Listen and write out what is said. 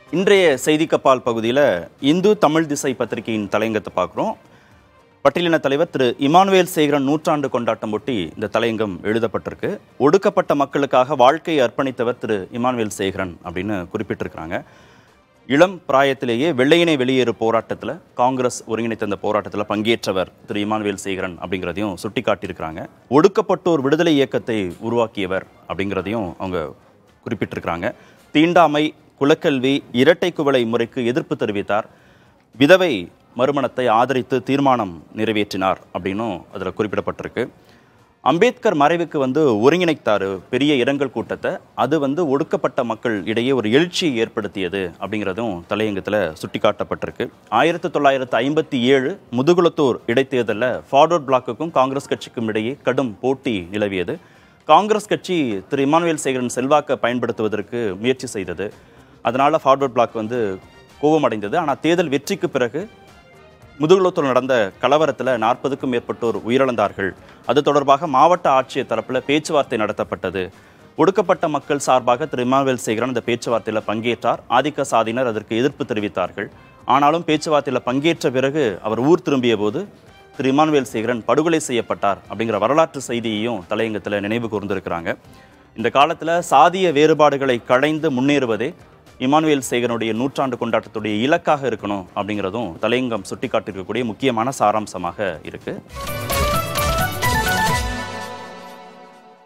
இன்றைய செய்தி கப்பால் பகுதியில் இந்து தமிழ் திசை பத்திரிகையின் தலையங்கத்தை பார்க்குறோம் பட்டியலின தலைவர் திரு இமானுவேல் சேகரன் நூற்றாண்டு கொண்டாட்டம் ஒட்டி இந்த தலையங்கம் எழுதப்பட்டிருக்கு ஒடுக்கப்பட்ட மக்களுக்காக வாழ்க்கையை அர்ப்பணித்தவர் திரு இமானுவேல் சேகரன் அப்படின்னு குறிப்பிட்டிருக்கிறாங்க இளம் பிராயத்திலேயே வெள்ளையினை வெளியேறு போராட்டத்தில் காங்கிரஸ் ஒருங்கிணைத்த அந்த போராட்டத்தில் பங்கேற்றவர் திரு இமானுவேல் சேகரன் அப்படிங்கிறதையும் சுட்டி காட்டியிருக்கிறாங்க ஒடுக்கப்பட்டோர் விடுதலை இயக்கத்தை உருவாக்கியவர் அப்படிங்கிறதையும் அவங்க குறிப்பிட்டிருக்கிறாங்க தீண்டாமை குலக்கல்வி இரட்டை குவளை முறைக்கு எதிர்ப்பு தெரிவித்தார் விதவை மறுமணத்தை ஆதரித்து தீர்மானம் நிறைவேற்றினார் அப்படின்னும் அதில் குறிப்பிடப்பட்டிருக்கு அம்பேத்கர் மறைவுக்கு வந்து ஒருங்கிணைத்தார் பெரிய இரங்கல் கூட்டத்தை அது வந்து ஒடுக்கப்பட்ட மக்கள் இடையே ஒரு எழுச்சியை ஏற்படுத்தியது அப்படிங்கிறதும் தலையங்கத்தில் சுட்டிக்காட்டப்பட்டிருக்கு ஆயிரத்தி தொள்ளாயிரத்து ஐம்பத்தி ஏழு முதுகுளத்தூர் இடைத்தேர்தலில் ஃபார்வர்ட் பிளாக்குக்கும் காங்கிரஸ் கட்சிக்கும் இடையே கடும் போட்டி நிலவியது காங்கிரஸ் கட்சி திரு இமானுவேல் சேகரன் செல்வாக்கை பயன்படுத்துவதற்கு முயற்சி செய்தது அதனால் ஃபார்வர்ட் பிளாக் வந்து கோபமடைந்தது ஆனால் தேர்தல் வெற்றிக்கு பிறகு முதுகுளத்தூர் நடந்த கலவரத்தில் நாற்பதுக்கும் மேற்பட்டோர் உயிரிழந்தார்கள் அது தொடர்பாக மாவட்ட ஆட்சியர் தரப்பில் பேச்சுவார்த்தை நடத்தப்பட்டது ஒடுக்கப்பட்ட மக்கள் சார்பாக திரு இமானுவேல் சேகரன் இந்த பேச்சுவார்த்தையில் பங்கேற்றார் ஆதிக்க சாதியினர் அதற்கு எதிர்ப்பு தெரிவித்தார்கள் ஆனாலும் பேச்சுவார்த்தையில் பங்கேற்ற பிறகு அவர் ஊர் திரும்பிய போது திரு இமானுவேல் சேகரன் படுகொலை செய்யப்பட்டார் அப்படிங்கிற வரலாற்று செய்தியையும் தலையங்கத்தில் நினைவு கூர்ந்திருக்கிறாங்க இந்த காலத்தில் சாதிய வேறுபாடுகளை களைந்து முன்னேறுவதே இமானுவேல் சேகரனுடைய நூற்றாண்டு கொண்டாட்டத்துடைய இலக்காக இருக்கணும் அப்படிங்கிறதும் தலையங்கம் சுட்டிக்காட்டியிருக்கக்கூடிய முக்கியமான சாராம்சமாக இருக்குது